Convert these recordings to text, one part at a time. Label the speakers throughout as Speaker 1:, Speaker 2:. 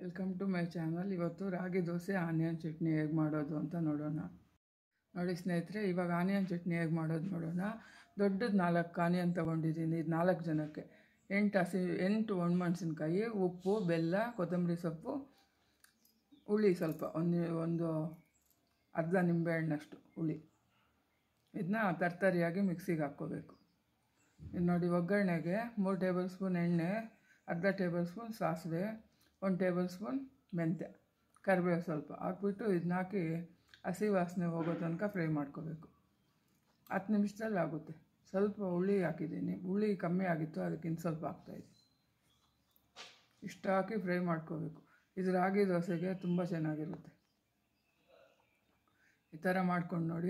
Speaker 1: welcome to my channel ಇವತ್ತು ರಾಗಿ dosa onion chutney ಹೇಗೆ ಮಾಡೋದು ಅಂತ ನೋಡೋಣ ನೋಡಿ ಸ್ನೇಹಿತರೆ ಇವಾಗ ಆನಿಯನ್ ಚಟ್ನಿ ಹೇಗೆ ಮಾಡೋದು ನೋಡೋಣ ದೊಡ್ಡದು ನಾಲ್ಕು ಆನಿಯನ್ ತೊಗೊಂಡಿದ್ದೀನಿ ಇದು ನಾಲ್ಕು ಜನಕ್ಕೆ ಎಂಟು ಹಸಿ ಎಂಟು ಒಣಮೆಣಸಿನ್ಕಾಯಿ ಉಪ್ಪು ಬೆಲ್ಲ ಕೊತ್ತಂಬರಿ ಸೊಪ್ಪು ಹುಳಿ ಸ್ವಲ್ಪ ಒಂದು ಒಂದು ಅರ್ಧ ನಿಂಬೆಹಣ್ಣಷ್ಟು ಹುಳಿ ಇದನ್ನ ತರ್ತರಿಯಾಗಿ ಮಿಕ್ಸಿಗೆ ಹಾಕ್ಕೋಬೇಕು ಇದು ನೋಡಿ ಒಗ್ಗರಣೆಗೆ ಮೂರು ಟೇಬಲ್ ಸ್ಪೂನ್ ಎಣ್ಣೆ ಅರ್ಧ ಟೇಬಲ್ ಸ್ಪೂನ್ ಸಾಸಿವೆ ಒಂದು ಟೇಬಲ್ ಸ್ಪೂನ್ ಮೆಂತ್ಯ ಕರಿಬೇವು ಸ್ವಲ್ಪ ಹಾಕ್ಬಿಟ್ಟು ಇದನ್ನ ಹಾಕಿ ಹಸಿ ವಾಸನೆ ಹೋಗೋ ತನಕ ಫ್ರೈ ಮಾಡ್ಕೋಬೇಕು ಹತ್ತು ನಿಮಿಷದಲ್ಲಿ ಆಗುತ್ತೆ ಸ್ವಲ್ಪ ಹುಳಿ ಹಾಕಿದ್ದೀನಿ ಹುಳಿ ಕಮ್ಮಿ ಆಗಿತ್ತು ಅದಕ್ಕಿಂತ ಸ್ವಲ್ಪ ಹಾಕ್ತಾಯಿದ್ದೀನಿ ಇಷ್ಟು ಹಾಕಿ ಫ್ರೈ ಮಾಡ್ಕೋಬೇಕು ಇದು ರಾಗಿ ದೋಸೆಗೆ ತುಂಬ ಚೆನ್ನಾಗಿರುತ್ತೆ ಈ ಥರ ಮಾಡ್ಕೊಂಡು ನೋಡಿ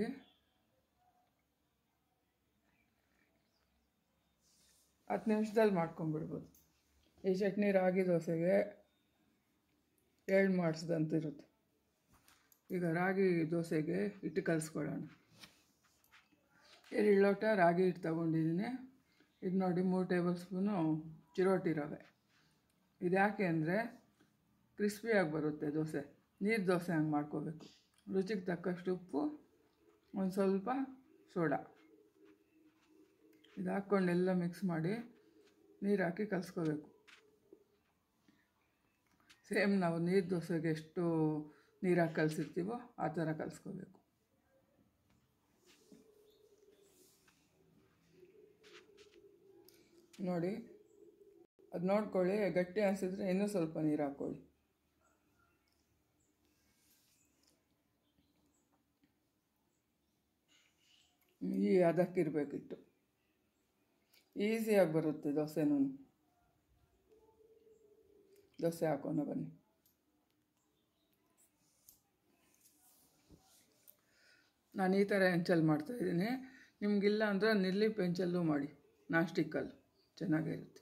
Speaker 1: ಹತ್ತು ನಿಮಿಷದಲ್ಲಿ ಮಾಡ್ಕೊಂಬಿಡ್ಬೋದು ಈ ಚಟ್ನಿ ರಾಗಿ ದೋಸೆಗೆ ಎಳ್ಳು ಮಾಡಿಸ್ದಂತಿರುತ್ತೆ ಈಗ ರಾಗಿ ದೋಸೆಗೆ ಹಿಟ್ಟು ಕಲಿಸ್ಕೊಳ್ಳೋಣ ಎರಡು ಲೋಟ ರಾಗಿ ಹಿಟ್ಟು ತೊಗೊಂಡಿದ್ದೀನಿ ಇದು ನೋಡಿ ಮೂರು ಟೇಬಲ್ ಸ್ಪೂನು ಚಿರೋಟಿ ರವೆ ಇದು ಯಾಕೆ ಅಂದರೆ ಕ್ರಿಸ್ಪಿಯಾಗಿ ಬರುತ್ತೆ ದೋಸೆ ನೀರು ದೋಸೆ ಹಂಗೆ ಮಾಡ್ಕೋಬೇಕು ರುಚಿಗೆ ತಕ್ಕಷ್ಟು ಉಪ್ಪು ಒಂದು ಸ್ವಲ್ಪ ಸೋಡಾ ಇದು ಹಾಕ್ಕೊಂಡೆಲ್ಲ ಮಿಕ್ಸ್ ಮಾಡಿ ನೀರು ಹಾಕಿ ಕಲಿಸ್ಕೋಬೇಕು ಸೇಮ್ ನಾವು ನೀರು ದೋಸೆಗೆ ಎಷ್ಟು ನೀರು ಹಾಕಿ ಕಲಿಸಿರ್ತೀವೋ ಆ ಥರ ಕಲಿಸ್ಕೋಬೇಕು ನೋಡಿ ಅದು ನೋಡ್ಕೊಳ್ಳಿ ಗಟ್ಟಿ ಅನಿಸಿದ್ರೆ ಇನ್ನೂ ಸ್ವಲ್ಪ ನೀರು ಹಾಕ್ಕೊಳ್ಳಿ ಈ ಅದಕ್ಕಿರಬೇಕಿತ್ತು ಈಸಿಯಾಗಿ ಬರುತ್ತೆ ದೋಸೆನೂ ದೋಸೆ ಹಾಕೋಣ ಬನ್ನಿ ನಾನು ಈ ಥರ ಹೆಂಚಲ್ಲಿ ಮಾಡ್ತಾಯಿದ್ದೀನಿ ನಿಮಗಿಲ್ಲ ಅಂದರೆ ನಿರ್ಲಿ ಪೆಂಚಲ್ಲೂ ಮಾಡಿ ನಾನ್ ಸ್ಟಿಕ್ಕಲ್ಲಿ ಚೆನ್ನಾಗಿರುತ್ತೆ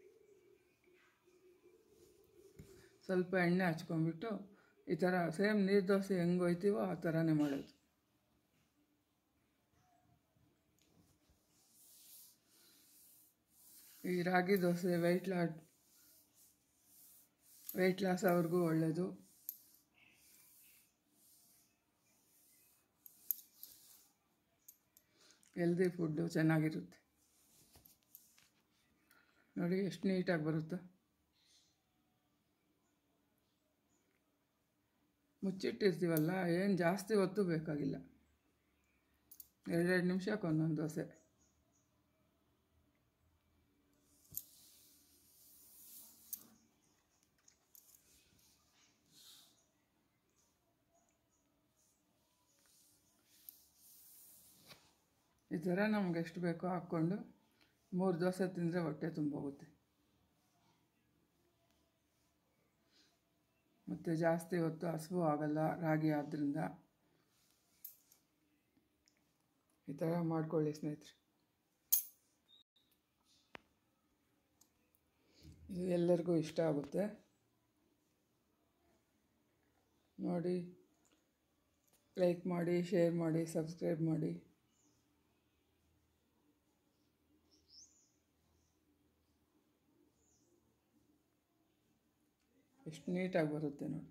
Speaker 1: ಸ್ವಲ್ಪ ಎಣ್ಣೆ ಹಚ್ಕೊಂಡ್ಬಿಟ್ಟು ಈ ಥರ ಸೇಮ್ ನೀರು ದೋಸೆ ಹೆಂಗೆ ಹೋಯ್ತೀವೋ ಆ ಥರನೇ ಮಾಡೋದು ಈ ರಾಗಿ dosa weight lot weight loss ಅವ್ರಿಗೂ ಒಳ್ಳೆಯದು ಹೆಲ್ದಿ ಫುಡ್ಡು ಚೆನ್ನಾಗಿರುತ್ತೆ ನೋಡಿ ಎಷ್ಟು ನೀಟಾಗಿ ಬರುತ್ತೋ ಮುಚ್ಚಿಟ್ಟಿರ್ತೀವಲ್ಲ ಏನು ಜಾಸ್ತಿ ಹೊತ್ತು ಬೇಕಾಗಿಲ್ಲ ಎರಡೆರಡು ನಿಮಿಷಕ್ಕೆ ಒಂದೊಂದು ದೋಸೆ ಈ ಥರ ನಮ್ಗೆ ಎಷ್ಟು ಬೇಕೋ ಹಾಕ್ಕೊಂಡು ಮೂರು ದೋಸೆ ತಿಂದರೆ ಹೊಟ್ಟೆ ತುಂಬೋಗುತ್ತೆ ಮತ್ತು ಜಾಸ್ತಿ ಹೊತ್ತು ಹಸಿವು ಆಗಲ್ಲ ರಾಗಿ ಆದ್ದರಿಂದ ಈ ಥರ ಮಾಡ್ಕೊಳ್ಳಿ ಸ್ನೇಹಿತರೆ ಇದು ಎಲ್ಲರಿಗೂ ಇಷ್ಟ ಆಗುತ್ತೆ ನೋಡಿ ಲೈಕ್ ಮಾಡಿ ಶೇರ್ ಮಾಡಿ ಸಬ್ಸ್ಕ್ರೈಬ್ ಮಾಡಿ ಎಷ್ಟು ನೀಟಾಗಿ ಬರುತ್ತೆ ನೋಡಿ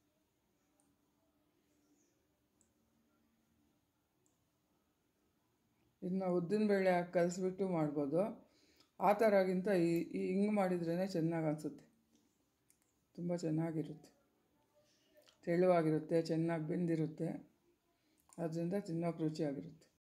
Speaker 1: ಇದನ್ನ ಉದ್ದಿನಬೇಳೆ ಹಾಕಿ ಕಲಿಸ್ಬಿಟ್ಟು ಮಾಡ್ಬೋದು ಆ ಥರಗಿಂತ ಈ ಈ ಹಿಂಗೆ ಮಾಡಿದ್ರೇ ಚೆನ್ನಾಗಿ ಅನಿಸುತ್ತೆ ತುಂಬ ಚೆನ್ನಾಗಿರುತ್ತೆ ತೆಳುವಾಗಿರುತ್ತೆ ಚೆನ್ನಾಗಿ ಬೆಂದಿರುತ್ತೆ ಅದರಿಂದ ತಿನ್ನೋಕೆ ರುಚಿಯಾಗಿರುತ್ತೆ